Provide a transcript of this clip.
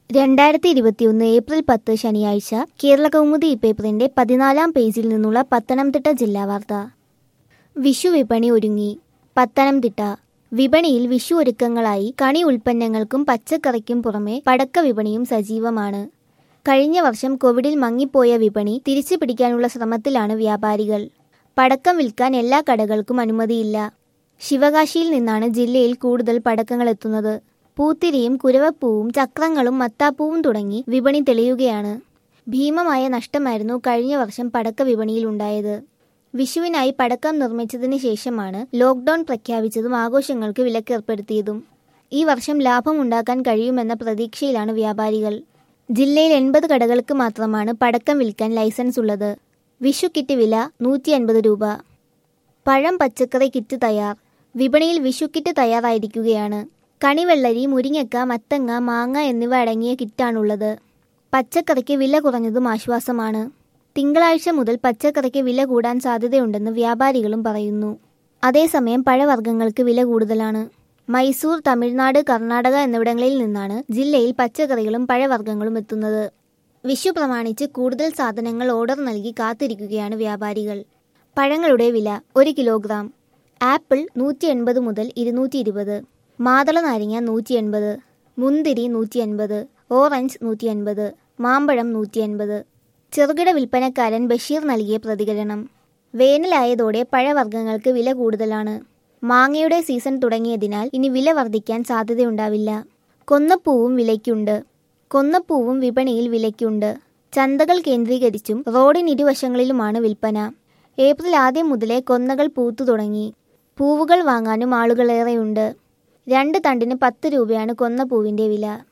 രണ്ടായിരത്തി ഇരുപത്തിയൊന്ന് ഏപ്രിൽ പത്ത് ശനിയാഴ്ച കേരള കൗമുദി പേപ്പറിന്റെ പതിനാലാം പേജിൽ നിന്നുള്ള പത്തനംതിട്ട ജില്ലാ വാർത്ത വിഷു വിപണി ഒരുങ്ങി പത്തനംതിട്ട വിപണിയിൽ വിഷു ഒരുക്കങ്ങളായി കണി ഉൽപ്പന്നങ്ങൾക്കും പച്ചക്കറിക്കും പുറമെ പടക്ക വിപണിയും സജീവമാണ് കഴിഞ്ഞ വർഷം കോവിഡിൽ മങ്ങിപ്പോയ വിപണി തിരിച്ചു പിടിക്കാനുള്ള ശ്രമത്തിലാണ് വ്യാപാരികൾ പടക്കം വിൽക്കാൻ എല്ലാ കടകൾക്കും അനുമതിയില്ല ശിവകാശിയിൽ നിന്നാണ് ജില്ലയിൽ കൂടുതൽ പടക്കങ്ങൾ എത്തുന്നത് പൂത്തിരിയും കുരവപ്പൂവും ചക്രങ്ങളും മത്താപ്പൂവും തുടങ്ങി വിപണി തെളിയുകയാണ് ഭീമമായ നഷ്ടമായിരുന്നു കഴിഞ്ഞ വർഷം പടക്ക വിപണിയിൽ ഉണ്ടായത് വിഷുവിനായി പടക്കം നിർമ്മിച്ചതിന് ശേഷമാണ് ലോക്ക്ഡൌൺ പ്രഖ്യാപിച്ചതും ആഘോഷങ്ങൾക്ക് വിലക്കേർപ്പെടുത്തിയതും ഈ വർഷം ലാഭം ഉണ്ടാക്കാൻ കഴിയുമെന്ന പ്രതീക്ഷയിലാണ് വ്യാപാരികൾ ജില്ലയിൽ എൺപത് കടകൾക്ക് മാത്രമാണ് പടക്കം വിൽക്കാൻ ലൈസൻസ് ഉള്ളത് വിഷു കിറ്റ് വില നൂറ്റി അൻപത് രൂപ പഴം പച്ചക്കറി കിറ്റ് തയ്യാർ വിപണിയിൽ വിഷു കിറ്റ് തയ്യാറായിരിക്കുകയാണ് കണിവെള്ളരി മുരിങ്ങക്ക മത്തങ്ങ മാങ്ങ എന്നിവ അടങ്ങിയ കിറ്റാണുള്ളത് പച്ചക്കറിക്ക് വില കുറഞ്ഞതും ആശ്വാസമാണ് തിങ്കളാഴ്ച മുതൽ പച്ചക്കറിക്ക് വില കൂടാൻ സാധ്യതയുണ്ടെന്ന് വ്യാപാരികളും പറയുന്നു അതേസമയം പഴവർഗ്ഗങ്ങൾക്ക് വില കൂടുതലാണ് മൈസൂർ തമിഴ്നാട് കർണാടക എന്നിവിടങ്ങളിൽ നിന്നാണ് ജില്ലയിൽ പച്ചക്കറികളും പഴവർഗ്ഗങ്ങളും എത്തുന്നത് വിഷു പ്രമാണിച്ച് കൂടുതൽ സാധനങ്ങൾ ഓർഡർ നൽകി കാത്തിരിക്കുകയാണ് വ്യാപാരികൾ പഴങ്ങളുടെ വില ഒരു കിലോഗ്രാം ആപ്പിൾ നൂറ്റി എൺപത് മുതൽ ഇരുന്നൂറ്റി ഇരുപത് മാതള നാരങ്ങ നൂറ്റി എൺപത് മുന്തിരി നൂറ്റി എൺപത് ഓറഞ്ച് നൂറ്റി എൺപത് മാമ്പഴം നൂറ്റി എൺപത് ചെറുകിട വിൽപ്പനക്കാരൻ ബഷീർ നൽകിയ പ്രതികരണം വേനലായതോടെ പഴവർഗ്ഗങ്ങൾക്ക് വില കൂടുതലാണ് മാങ്ങയുടെ സീസൺ തുടങ്ങിയതിനാൽ ഇനി വില വർദ്ധിക്കാൻ സാധ്യതയുണ്ടാവില്ല കൊന്നപ്പൂവും വിലയ്ക്കുണ്ട് കൊന്നപ്പൂവും വിപണിയിൽ വിലയ്ക്കുണ്ട് ചന്തകൾ കേന്ദ്രീകരിച്ചും റോഡിനിരുവശങ്ങളിലുമാണ് വിൽപ്പന ഏപ്രിൽ ആദ്യം മുതലേ കൊന്നകൾ പൂത്തു തുടങ്ങി പൂവുകൾ വാങ്ങാനും ആളുകളേറെയുണ്ട് രണ്ട് തണ്ടിന് പത്ത് രൂപയാണ് കൊന്നപ്പൂവിൻ്റെ വില